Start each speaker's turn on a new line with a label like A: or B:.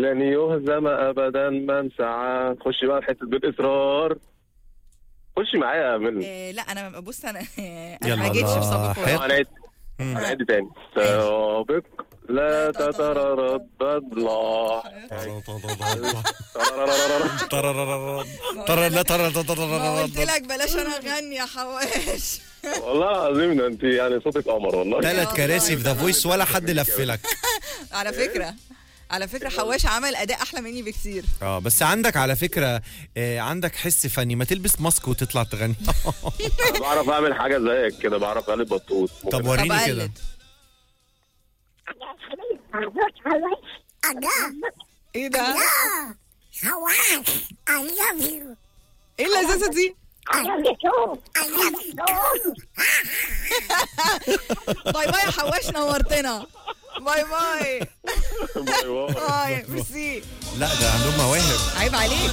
A: لن يهزم ابدا من سعى خشي بقى في حته بالاصرار خشي معايا يا من
B: آه لا انا بص انا انا
C: يلا
B: ما جيتش في
C: الله.
B: صابي
C: حلو.
B: خالص
A: هنعيد
C: مم.
A: هنعيد تاني سابق لا تتردد لا
C: ترى ترى لا ترى
B: ما قلت لك بلاش انا اغني يا حواش
A: والله العظيم ده انت يعني صوتك قمر والله
C: ثلاث كراسي في ذا فويس ولا حد لفلك
B: على فكره على فكره حواش عمل اداء احلى مني بكتير
C: اه بس عندك على فكره آه، عندك حس فني ما تلبس ماسك وتطلع تغني
A: أنا بعرف اعمل حاجه زيك كده بعرف اقلب بطوط
C: طب
B: طب
C: وريني كده
B: قلد ايه ده
D: Hawaii, I love you.
B: ايه اللذاذه دي
D: I love you too. I love you too.
B: باي باي يا حواش نورتنا باي باي
A: باي باي
B: باي ميرسي
C: لا ده عندهم مواهب
B: عيب عليك